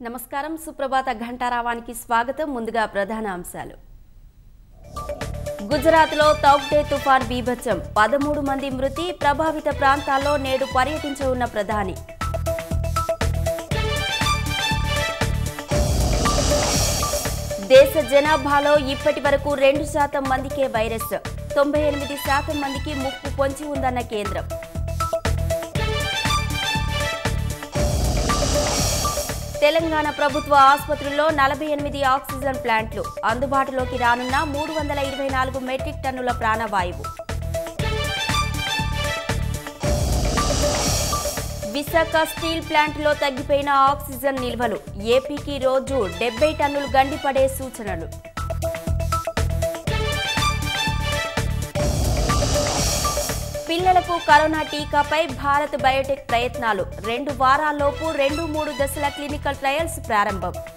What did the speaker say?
నమస్కారం సుప్రభాత ఘంటారావానికి స్వాగతం ముందుగా ప్రధాన అంశాలు గుజరాత్లో తౌక్టే తుఫాన్ బీభత్సం పదమూడు మంది మృతి ప్రభావిత ప్రాంతాల్లో నేడు పర్యటించనున్న ప్రధాని దేశ జనాభాలో ఇప్పటి వరకు రెండు శాతం మందికే వైరస్ తొంభై ఎనిమిది శాతం మందికి ముప్పు పొంచి ఉందన్న కేంద్రం తెలంగాణ ప్రభుత్వ ఆసుపత్రుల్లో నలభై ఎనిమిది ఆక్సిజన్ ప్లాంట్లు అందుబాటులోకి రానున్న మూడు వందల ఇరవై నాలుగు మెట్రిక్ టన్నుల ప్రాణవాయువు విశాఖ స్టీల్ ప్లాంట్లో తగ్గిపోయిన ఆక్సిజన్ నిల్వలు ఏపీకి రోజు డెబ్బై టన్నులు గండిపడే సూచనలు పిల్లలకు కరోనా టీకాపై భారత్ బయోటెక్ ప్రయత్నాలు రెండు వారాల్లోపు రెండు మూడు దశల క్లినికల్ ట్రయల్స్ ప్రారంభం